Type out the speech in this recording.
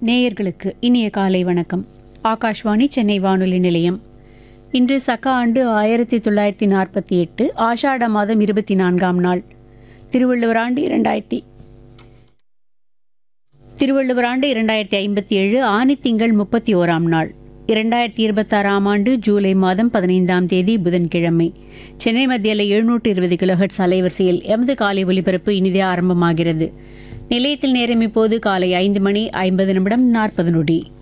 நேயர்களுக்கு இனிய காலை வணக்கம் ஆகாஷ்வாணி சென்னை வானொலி நிலையம் இன்று சக ஆண்டு ஆயிரத்தி தொள்ளாயிரத்தி நாற்பத்தி எட்டு ஆஷாட மாதம் இருபத்தி நான்காம் நாள் திருவள்ளுவர் ஆண்டு இரண்டாயிரத்தி திருவள்ளுவர் ஆண்டு இரண்டாயிரத்தி ஐம்பத்தி ஏழு ஆனி திங்கள் முப்பத்தி ஓராம் நாள் இரண்டாயிரத்தி இருபத்தாறாம் ஆண்டு ஜூலை மாதம் பதினைந்தாம் தேதி புதன்கிழமை சென்னை மத்தியில் எழுநூற்று இருபது கிலோஹெட்ஸ் அலைவரிசையில் எமது காலை ஒலிபரப்பு இனிதே ஆரம்பமாகிறது நிலையத்தில் நேரம் இப்போது காலை ஐந்து மணி ஐம்பது நிமிடம் நாற்பது நொடி